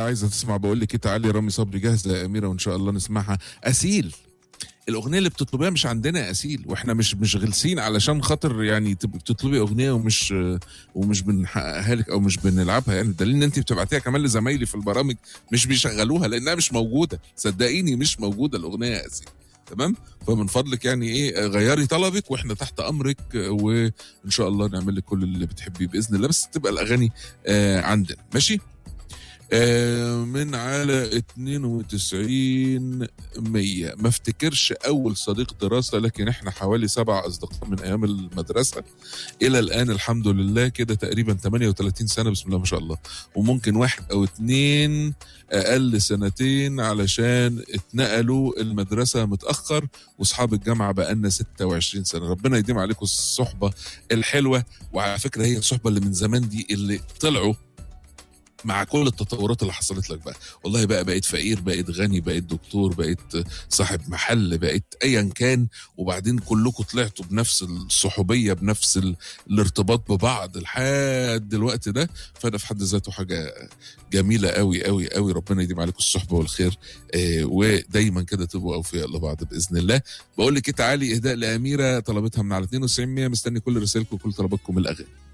عايزه تسمع بقول لك ايه تعالي رامي صبري جاهزه يا اميره وان شاء الله نسمعها اسيل الاغنيه اللي بتطلبيها مش عندنا يا اسيل واحنا مش مش غلسين علشان خاطر يعني تبقي بتطلبي اغنيه ومش ومش بنحققها لك او مش بنلعبها يعني دليل ان انت بتبعتيها كمان لزمايلي في البرامج مش بيشغلوها لانها مش موجوده صدقيني مش موجوده الاغنيه يا اسيل تمام فمن فضلك يعني ايه غيري طلبك واحنا تحت امرك وان شاء الله نعمل لك كل اللي بتحبيه باذن الله بس تبقى الاغاني آه عندنا ماشي آه من على 92 100 ما افتكرش اول صديق دراسه لكن احنا حوالي سبع اصدقاء من ايام المدرسه الى الان الحمد لله كده تقريبا 38 سنه بسم الله ما شاء الله وممكن واحد او اتنين اقل سنتين علشان اتنقلوا المدرسه متاخر واصحاب الجامعه بقالنا 26 سنه ربنا يديم عليكم الصحبه الحلوه وعلى فكره هي الصحبه اللي من زمان دي اللي طلعوا مع كل التطورات اللي حصلت لك بقى والله بقى بقيت فقير بقيت غني بقيت دكتور بقيت صاحب محل بقيت ايا كان وبعدين كلكم طلعتوا بنفس الصحوبيه بنفس ال... الارتباط ببعض لحد الوقت ده فده في حد ذاته حاجه جميله قوي قوي قوي ربنا يديم عليكم الصحبه والخير آه ودايما كده تبقوا اوفياء لبعض باذن الله بقول لك تعالي اهداء لاميره طلبتها من على 92 مستني كل رسائلكم وكل طلباتكم الاغاني